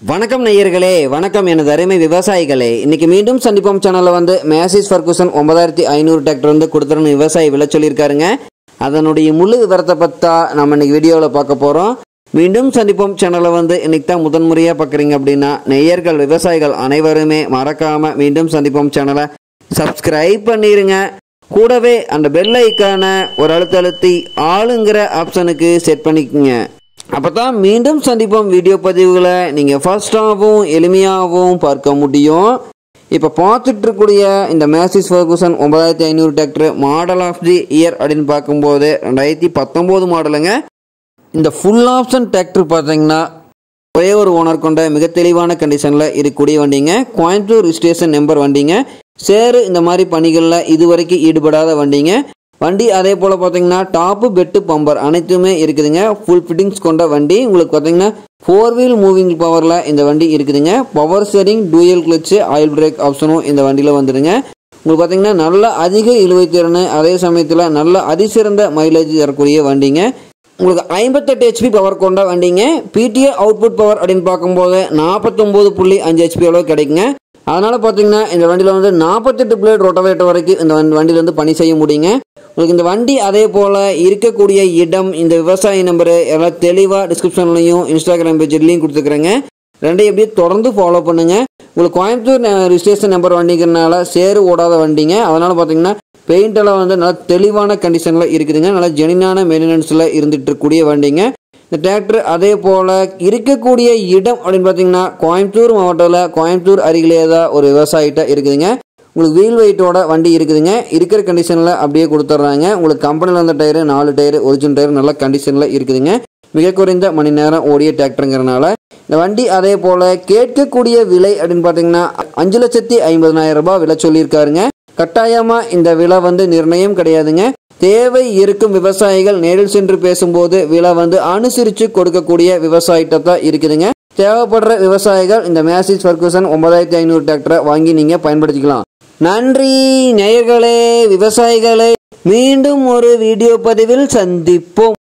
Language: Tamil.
வணக்கம் நேயர்களே வணக்கம் எனது அருமை விவசாயிகளே இன்னைக்கு மீண்டும் சந்திப்போம் சேனல்ல வந்து மேசிஸ் ஃபர்குசன் ஒன்பதாயிரத்தி ஐநூறு டிராக்டர் வந்து கொடுத்துருன்னு விவசாயி விலை சொல்லியிருக்காருங்க அதனுடைய முழு விவரத்தை பத்தா நம்ம இன்னைக்கு வீடியோவில் பார்க்க போகிறோம் மீண்டும் சந்திப்போம் சேனலை வந்து இன்னைக்கு தான் முதன்முறையாக பார்க்குறீங்க அப்படின்னா நெய்யர்கள் விவசாயிகள் அனைவருமே மறக்காம மீண்டும் சந்திப்போம் சேனலை சப்ஸ்கிரைப் பண்ணிருங்க கூடவே அந்த பெல் ஐக்கான ஒரு அழுத்த அழுத்தி ஆளுங்கிற ஆப்ஷனுக்கு செட் பண்ணிக்கோங்க அப்போ தான் மீண்டும் சந்திப்போம் வீடியோ பதிவுகளை நீங்கள் ஃபர்ஸ்டாகவும் எளிமையாகவும் பார்க்க முடியும் இப்போ பார்த்துட்டு இருக்கக்கூடிய இந்த மேசிஸ் ஃபர்கூசன் ஒன்பதாயிரத்தி ஐநூறு tractor model of the year அப்படின்னு பார்க்கும்போது ரெண்டாயிரத்தி பத்தொம்போது மாடலுங்க இந்த ஃபுல் ஆப்ஷன் டிராக்டர் பார்த்தீங்கன்னா ஒரே ஒரு ஓனர் கொண்ட மிக தெளிவான கண்டிஷனில் இருக்கக்கூடிய வண்டிங்க கோயம்புத்தூர் ரிஜிஸ்ட்ரேஷன் நம்பர் வண்டிங்க சேரு இந்த மாதிரி பணிகளில் இதுவரைக்கும் ஈடுபடாத வண்டிங்க வண்டி அதே போல் பார்த்தீங்கன்னா டாப்பு பெட்டு பம்பர் அனைத்துமே இருக்குதுங்க ஃபுல் ஃபிட்டிங்ஸ் கொண்ட வண்டி உங்களுக்கு பார்த்தீங்கன்னா ஃபோர் வீல் மூவிங் பவரில் இந்த வண்டி இருக்குதுங்க power steering dual clutch oil brake ஆப்ஷனும் இந்த வண்டியில் வந்துடுங்க உங்களுக்கு பார்த்தீங்கன்னா நல்ல அதிக இழுவை திறன் அதே சமயத்தில் நல்ல அதிசிறந்த மைலேஜ் தரக்கூடிய வண்டிங்க உங்களுக்கு ஐம்பத்தெட்டு ஹெச்பி பவர் கொண்ட வண்டிங்க பிடிஏ அவுட்புட் பவர் அப்படின்னு பார்க்கும்போது நாற்பத்தொம்போது புள்ளி அஞ்சு ஹெச்பி அளவு கிடைக்குங்க அதனால பார்த்தீங்கன்னா இந்த வண்டியில் வந்து நாற்பத்தெட்டு பிளேட் ரொட்டவேட்டர் வரைக்கும் இந்த வண்டி- வண்டியில வந்து பணி செய்ய முடியுங்க உங்களுக்கு இந்த வண்டி அதே போல் இருக்கக்கூடிய இடம் இந்த விவசாய நம்பரு எல்லாம் தெளிவாக டிஸ்கிரிப்ஷன்லையும் இன்ஸ்டாகிராம் பேஜ்லையும் கொடுத்துக்கிறேங்க ரெண்டையும் எப்படியே தொடர்ந்து ஃபாலோ பண்ணுங்க உங்களுக்கு கோயம்புத்தூர் ரிஜிஸ்ட்ரேஷன் நம்பர் வண்டிங்கிறனால சேறு ஓடாத வண்டிங்க அதனால பார்த்தீங்கன்னா பெயிண்ட் எல்லாம் வந்து நல்லா தெளிவான கண்டிஷனில் இருக்குதுங்க நல்லா ஜெனினான மெயின்டெனன்ஸில் இருந்துட்டு இருக்கக்கூடிய வண்டிங்க இந்த டிராக்டர் அதே போல் இருக்கக்கூடிய இடம் அப்படின்னு பார்த்தீங்கன்னா கோயம்புத்தூர் மாவட்டத்தில் கோயம்புத்தூர் அருகிலே தான் ஒரு விவசாயிட்ட இருக்குதுங்க உங்களுக்கு வீல் வெயிட்டோட வண்டி இருக்குதுங்க இருக்கிற கண்டிஷனில் அப்படியே கொடுத்துட்றாங்க உங்களுக்கு கம்பெனியில் வந்த டயரு நாலு டயரு ஒரிஜினல் டயர் நல்ல கண்டிஷனில் இருக்குதுங்க மிக குறைந்த மணி நேரம் ஓடிய டிராக்டருங்கிறனால இந்த வண்டி அதே போல் கேட்கக்கூடிய விலை அப்படின்னு பார்த்தீங்கன்னா அஞ்சு லட்சத்தி ஐம்பதனாயிரம் ரூபாய் விலை சொல்லியிருக்காருங்க கட்டாயமாக இந்த விலை வந்து நிர்ணயம் கிடையாதுங்க தேவை இருக்கும் விவசாயிகள் நேரில் சென்று பேசும்போது விலை வந்து அனுசரித்து கொடுக்கக்கூடிய விவசாயிட்ட தான் இருக்குதுங்க தேவைப்படுற விவசாயிகள் இந்த மேசிஸ் ஃபர்கூசன் ஒன்பதாயிரத்தி ஐநூறு டிராக்டரை வாங்கி நீங்கள் பயன்படுத்திக்கலாம் நன்றி நேயர்களே விவசாயிகளே மீண்டும் ஒரு வீடியோ பதிவில் சந்திப்போம்